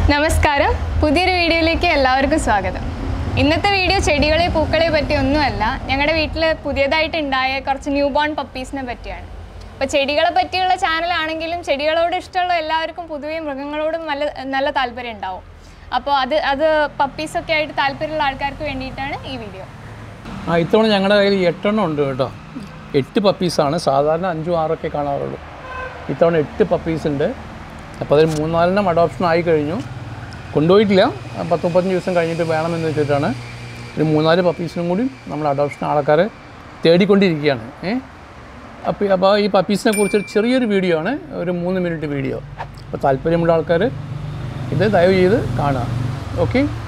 നമസ്കാരം പുതിയൊരു വീഡിയോയിലേക്ക് എല്ലാവർക്കും സ്വാഗതം ഇന്നത്തെ വീഡിയോ ചെടികളെ പൂക്കളെ പറ്റി ഒന്നുമല്ല ഞങ്ങളുടെ വീട്ടിൽ പുതിയതായിട്ട് ഉണ്ടായ കുറച്ച് ന്യൂ ബോൺ പപ്പീസിനെ പറ്റിയാണ് അപ്പോൾ ചെടികളെ പറ്റിയുള്ള ചാനലാണെങ്കിലും ചെടികളോട് ഇഷ്ടമുള്ള എല്ലാവർക്കും പൊതുവേ മൃഗങ്ങളോടും നല്ല നല്ല താല്പര്യം ഉണ്ടാവും അപ്പോൾ അത് അത് പപ്പീസൊക്കെ ആയിട്ട് താല്പര്യമുള്ള ആൾക്കാർക്ക് വേണ്ടിയിട്ടാണ് ഈ വീഡിയോ ആ ഇത്തവണ ഞങ്ങളുടെ കയ്യിൽ എട്ടെണ്ണം ഉണ്ട് കേട്ടോ എട്ട് പപ്പീസാണ് സാധാരണ അഞ്ചും ആറൊക്കെ കാണാറുള്ളൂ ഇത്തവണ എട്ട് പപ്പീസ് ഉണ്ട് അപ്പോൾ അതിൽ മൂന്നാലെണ്ണം അഡോപ്ഷൻ ആയി കഴിഞ്ഞു കൊണ്ടുപോയിട്ടില്ല ആ പത്ത് മുപ്പത്തഞ്ച് ദിവസം കഴിഞ്ഞിട്ട് വേണമെന്ന് വെച്ചിട്ടാണ് ഒരു മൂന്നാല് പപ്പീസിനും കൂടി നമ്മൾ അഡോപ്ഷൻ ആൾക്കാരെ തേടിക്കൊണ്ടിരിക്കുകയാണ് ഏ അപ്പോൾ അപ്പോൾ ഈ പപ്പീസിനെ കുറിച്ച് ഒരു ചെറിയൊരു വീഡിയോ ആണ് ഒരു മൂന്ന് മിനിറ്റ് വീഡിയോ അപ്പോൾ താല്പര്യമുള്ള ആൾക്കാർ ഇത് ദയവ് ചെയ്ത് കാണുക ഓക്കെ